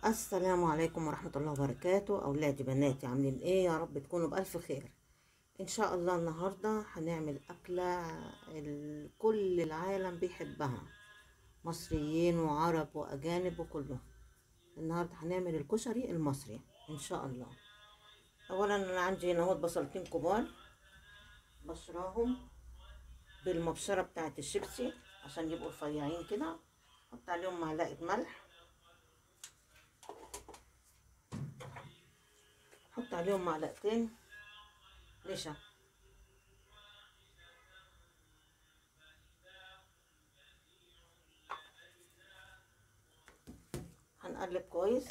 السلام عليكم ورحمة الله وبركاته أولادي بناتي عاملين إيه يا رب تكونوا بألف خير إن شاء الله النهاردة هنعمل أكلة ال- كل العالم بيحبها مصريين وعرب وأجانب وكله النهاردة هنعمل الكشري المصري إن شاء الله أولا أنا عندي هنا اهوت بصلتين كبار بشراهم بالمبشرة بتاعت الشيبسي عشان يبقوا رفيعين كده حط عليهم معلقة ملح حط عليهم معلقتين نشا هنقلب كويس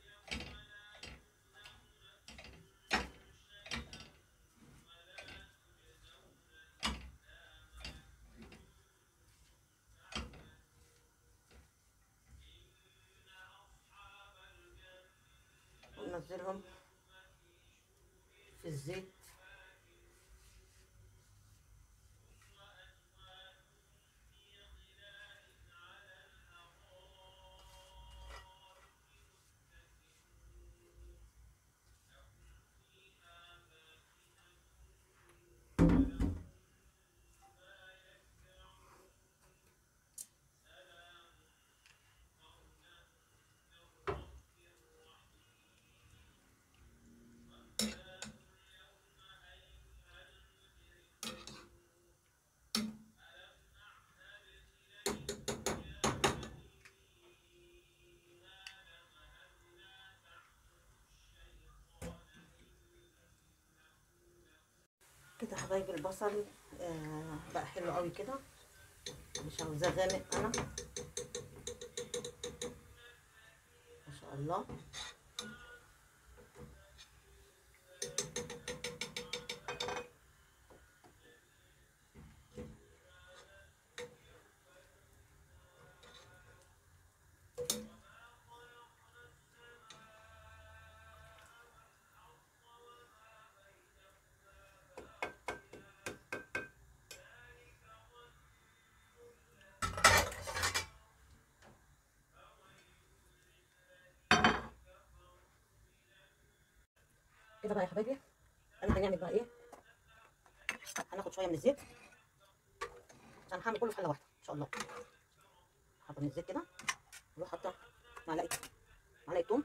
وننزلهم في الزيت كده حبايبي البصل آه بقى حلو قوي كده مش عاوزاه غامق انا ما شاء الله كده بقى يا حبايبي انا هنعمل بقى ايه هناخد شويه من الزيت عشان هعمل كله في حله واحده ان شاء الله حبه من الزيت كده نروح حاطه معلقه معلقه توم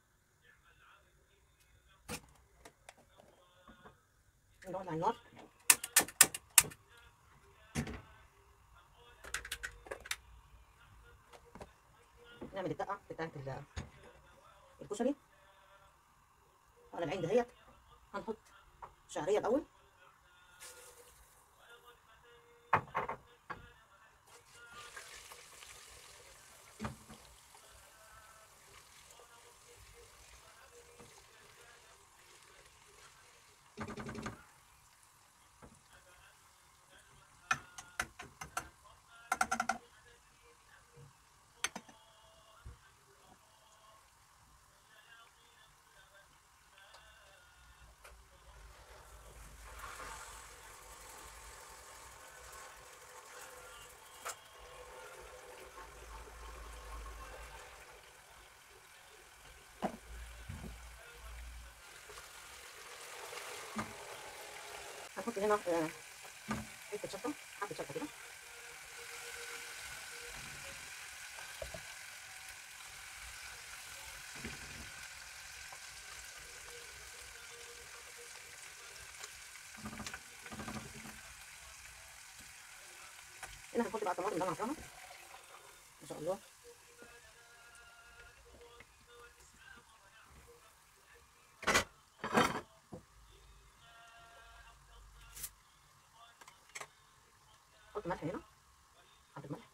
نولع النار نعمل الدقه بتاعت ال- الكشري على العين دهيت هنحط شعريه الاول هنحط هنا آه، حته شطه حبه شطه كده هنا هنحط بقى طماطم اللي انا عصراها ما شاء الله حط ملح هنا حط ملح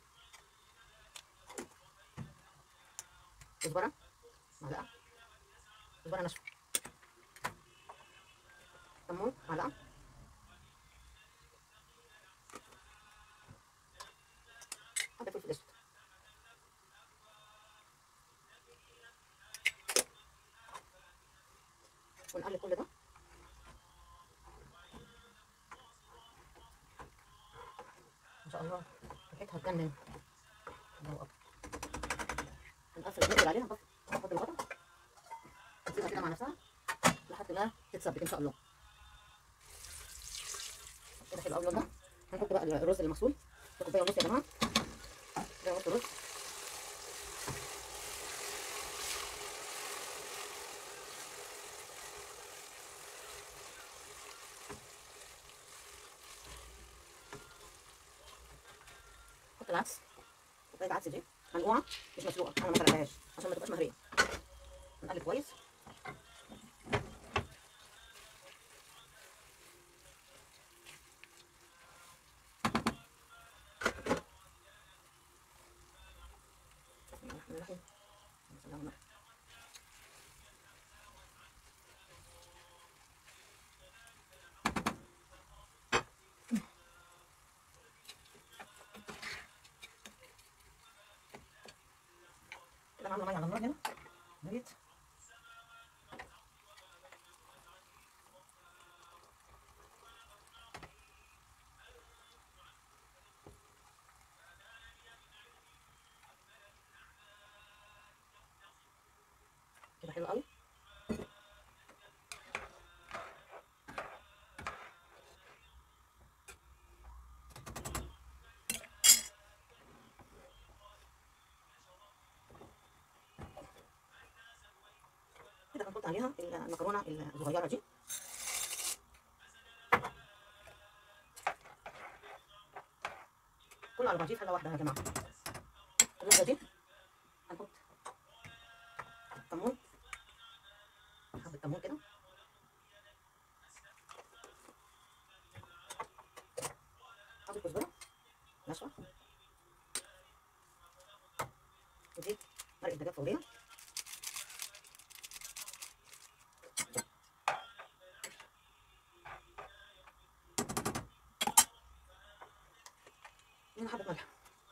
كزبرة معلقة كزبرة ناشفة كمون معلقة حط فلفل اسود ونقلب كل ده ما شاء الله ريحتها تجنن الله اكبر هنقفل نقفل عليها بس نحط الغطا تتسبك ان شاء الله كده حلو قوي اللون ده هنحط بقى الرز المغسول في كوبايه ونص يا جماعه كوبايه ونص رز حط العدس كوبايه عدس دي منقوعه مش مسلوقه انا ما سلقتهاش عشان ما تبقاش مهريه نقلب كويس الرحمن الرحيم بسم الله الرحمن الرحيم كده عامله ميه على النار هنا نريد كده حلو قوي كده هنحط عليها المكرونه الصغيره دي كله على بعضيه في حله واحده يا جماعه الرزه دي هنحط كمون حبه كمون كده حبه كزبره ناشفه ودي مرقه دجاج فوريه هنا حبه ملح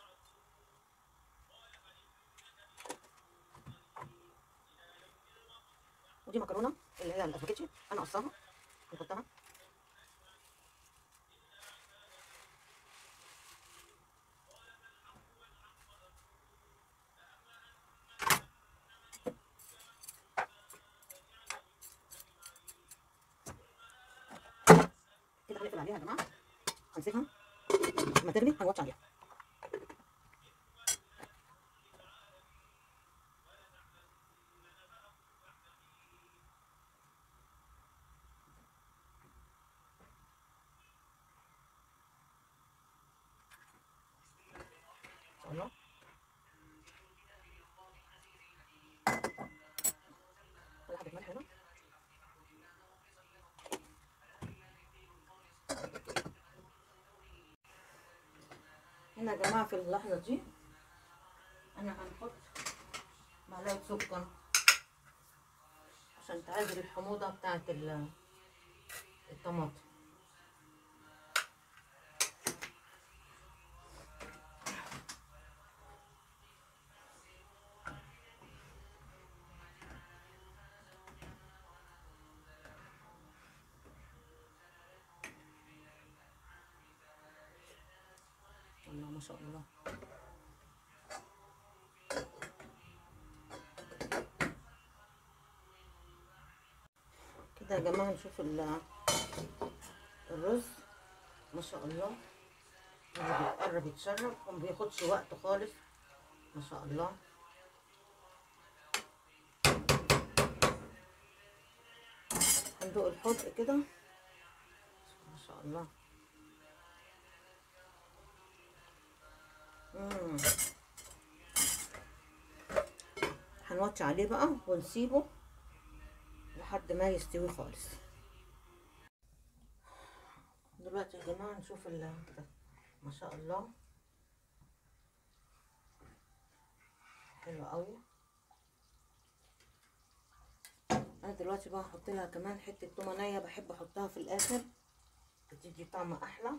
ودي مكرونه اللي هي الاسباجيتي انا قصاها نحطها كده هنقفل عليها يا جماعه هنسيبها لما تغلي هنوطي عليها ان شاء الله كل حبه ملح هنا هنا يا جماعه في اللحظه دي انا هنحط معلقه سكر عشان تعادل الحموضه بتاعه ال- الطماطم الله ما شاء الله كده يا جماعة نشوف ال- الرز ما شاء الله هو بيقرب يتشرب وما بياخدش وقت خالص ما شاء الله هندوق الحدق كده ما شاء الله مم. هنوطي عليه بقى ونسيبه لحد ما يستوي خالص دلوقتي يا جماعة نشوف ال ما شاء الله حلو قوي انا دلوقتي بقى هحط لها كمان حتة تومة نية بحب احطها في الاخر بتدي طعم احلى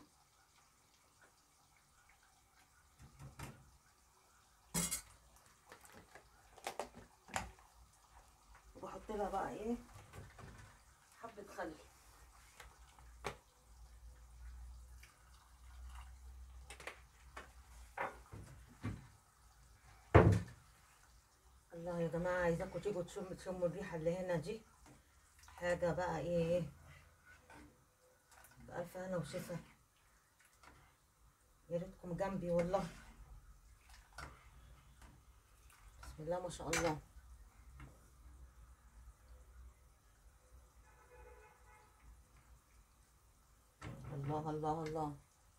وبحط لها بقى ايه حبة خل الله يا جماعة عايزاكم تيجوا تشموا تشموا الريحة اللي هنا دي حاجة بقى ايه بألف هنا وشفا يا ريتكم جنبي والله بسم الله ما شاء الله الله الله الله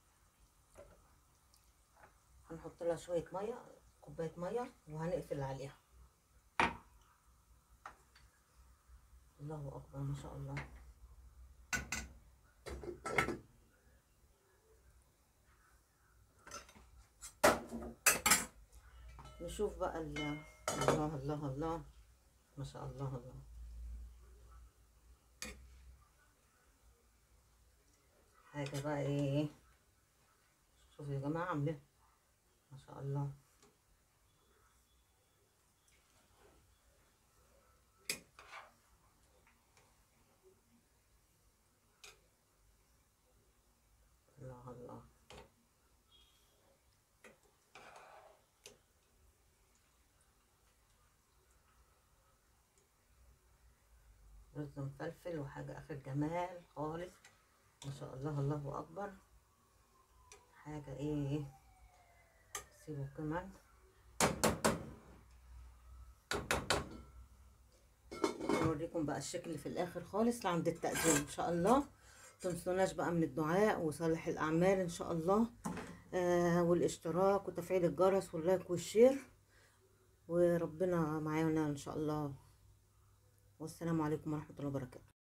هنحط لها شوية مية كوباية مية وهنقفل عليها الله أكبر ما شاء الله نشوف بقى ال الله الله الله ما شاء الله الله حاجة بقى ايه شوفوا يا جماعة عاملين ما شاء الله الله الله رز مفلفل وحاجة آخر جمال خالص ما شاء الله الله أكبر حاجة إيه سيبوا كمان نوريكم بقى الشكل في الآخر خالص لعند التقديم إن شاء الله تنسوناش بقى من الدعاء وصالح الأعمال إن شاء الله آه والاشتراك وتفعيل الجرس واللايك والشير وربنا معانا إن شاء الله والسلام عليكم ورحمة الله وبركاته